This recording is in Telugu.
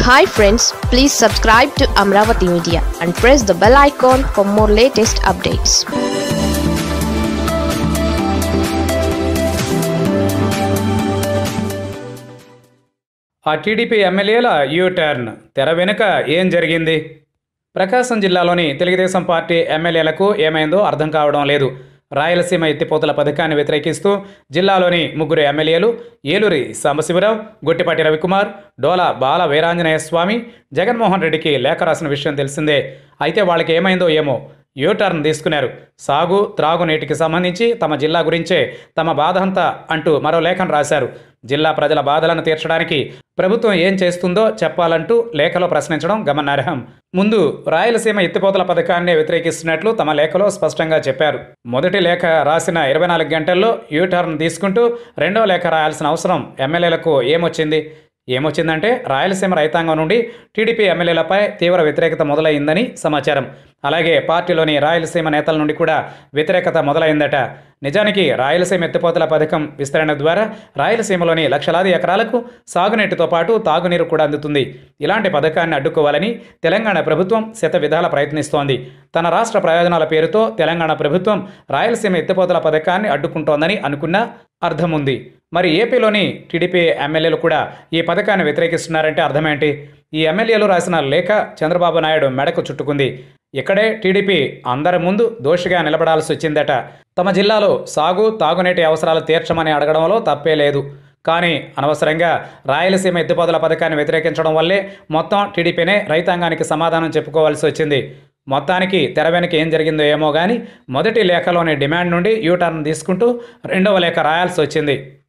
hi friends please subscribe to Amaravati media and press the bell icon for more latest updates ఆ టీడీపీ ఎమ్మెల్యేల యూ టర్న్ తెర వెనుక ఏం జరిగింది ప్రకాశం జిల్లాలోని తెలుగుదేశం పార్టీ ఎమ్మెల్యేలకు ఏమైందో అర్థం కావడం లేదు రాయలసీమ ఎత్తిపోతల పథకాన్ని వ్యతిరేకిస్తూ జిల్లాలోని ముగ్గురు ఎమ్మెల్యేలు ఏలూరి సాంబశివరావు గొట్టిపాటి రవికుమార్ డోల బాల వీరాంజనేయ స్వామి జగన్మోహన్ రెడ్డికి లేఖ రాసిన విషయం తెలిసిందే అయితే వాళ్ళకి ఏమైందో ఏమో యూ టర్న్ తీసుకున్నారు సాగు త్రాగునీటికి సంబంధించి తమ జిల్లా గురించే తమ బాధ అంతా అంటూ మరో లేఖను రాశారు జిల్లా ప్రజల బాధలను తీర్చడానికి ప్రభుత్వం ఏం చేస్తుందో చెప్పాలంటూ లేఖలో ప్రశ్నించడం గమనార్హం ముందు రాయలసీమ ఎత్తిపోతల పథకాన్ని వ్యతిరేకిస్తున్నట్లు తమ లేఖలో స్పష్టంగా చెప్పారు మొదటి లేఖ రాసిన ఇరవై నాలుగు గంటల్లో యూ టర్న్ తీసుకుంటూ రెండో లేఖ రాయాల్సిన అవసరం ఎమ్మెల్యేలకు ఏమొచ్చింది ఏమొచ్చిందంటే రాయలసీమ రైతాంగం నుండి టీడీపీ ఎమ్మెల్యేలపై తీవ్ర వ్యతిరేకత మొదలైందని సమాచారం అలాగే పార్టీలోని రాయలసీమ నేతల నుండి కూడా వ్యతిరేకత మొదలైందట నిజానికి రాయలసీమ ఎత్తిపోతల పథకం విస్తరణ ద్వారా రాయలసీమలోని లక్షలాది ఎకరాలకు సాగునీటితో పాటు తాగునీరు కూడా అందుతుంది ఇలాంటి పథకాన్ని అడ్డుకోవాలని తెలంగాణ ప్రభుత్వం శత విధాల ప్రయత్నిస్తోంది తన రాష్ట్ర ప్రయోజనాల పేరుతో తెలంగాణ ప్రభుత్వం రాయలసీమ ఎత్తిపోతల పథకాన్ని అడ్డుకుంటోందని అనుకున్నా అర్థం ఉంది మరి ఏపీలోని టీడీపీ ఎమ్మెల్యేలు కూడా ఈ పథకాన్ని వ్యతిరేకిస్తున్నారంటే అర్థమేంటి ఈ ఎమ్మెల్యేలు రాసిన లేఖ చంద్రబాబు నాయుడు మెడకు చుట్టుకుంది ఇక్కడే టీడీపీ అందరి ముందు దోషిగా నిలబడాల్సి వచ్చిందట తమ జిల్లాలో సాగు తాగునీటి అవసరాలు తీర్చమని అడగడంలో తప్పే లేదు కానీ అనవసరంగా రాయలసీమ ఎత్తిపోతల పథకాన్ని వ్యతిరేకించడం వల్లే మొత్తం టీడీపీనే రైతాంగానికి సమాధానం చెప్పుకోవాల్సి వచ్చింది మొత్తానికి తెర వెనక ఏం జరిగిందో ఏమో కానీ మొదటి లేఖలోని డిమాండ్ నుండి యూటర్న్ తీసుకుంటూ రెండవ లేఖ రాయాల్సి వచ్చింది